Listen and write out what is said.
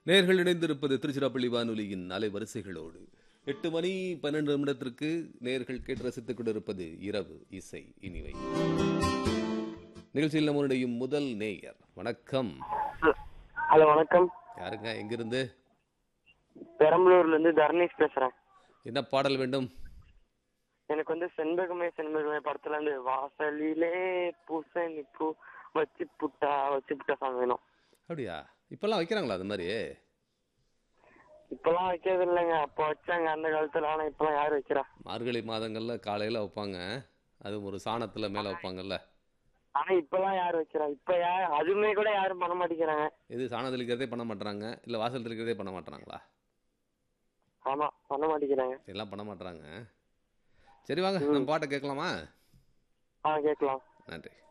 நேர்கள் இணைந்திருப்பது திருச்சிராப்பள்ளி வானொலியின் அலைவரிசைகளோடு எட்டு மணி பன்னெண்டு நிமிடத்திற்கு நேர்கள் கேட்டு ரசித்துக் கொண்டிருப்பது இரவு இசை இனிவை நிகழ்ச்சியில் நம்முடைய முதல் நேயர் வணக்கம் ஹலோ வணக்கம் யாருங்க எங்கிருந்து பெரம்பலூர்ல இருந்து தர்ணேஷ் பேசுறேன் என்ன பாடல் வேண்டும் எனக்கு வந்து செண்பகமே செண்பகமே படத்துல இருந்து வாசலிலே பூசணி பூ வச்சு புட்டா வச்சு புட்டா சாங் வேணும் அப்படியா இப்பெல்லாம் வைக்கிறாங்களா அது மாதிரி இப்பெல்லாம் வைக்கிறது இல்லைங்க அப்போ வச்சாங்க அந்த காலத்துல ஆனா இப்பெல்லாம் யாரு வைக்கிறா மார்கழி மாதங்கள்ல காலையில வைப்பாங்க அது ஒரு சாணத்துல மேல வைப்பாங்கல்ல ஆனா இப்பெல்லாம் யாரு வைக்கிறா இப்ப யார் அதுவுமே கூட யாரும் பண்ண மாட்டேங்கிறாங்க இது சாணம் தெளிக்கிறதே பண்ண மாட்டாங்க இல்ல வாசல் தெளிக்கிறதே பண்ண மாட்டாங்களா ஆமா பண்ண மாட்டேங்கிறாங்க எல்லாம் பண்ண மாட்டாங்க சரி வாங்க நம்ம பாட்டை கேட்கலாமா ஆ கேட்கலாம் நன்றி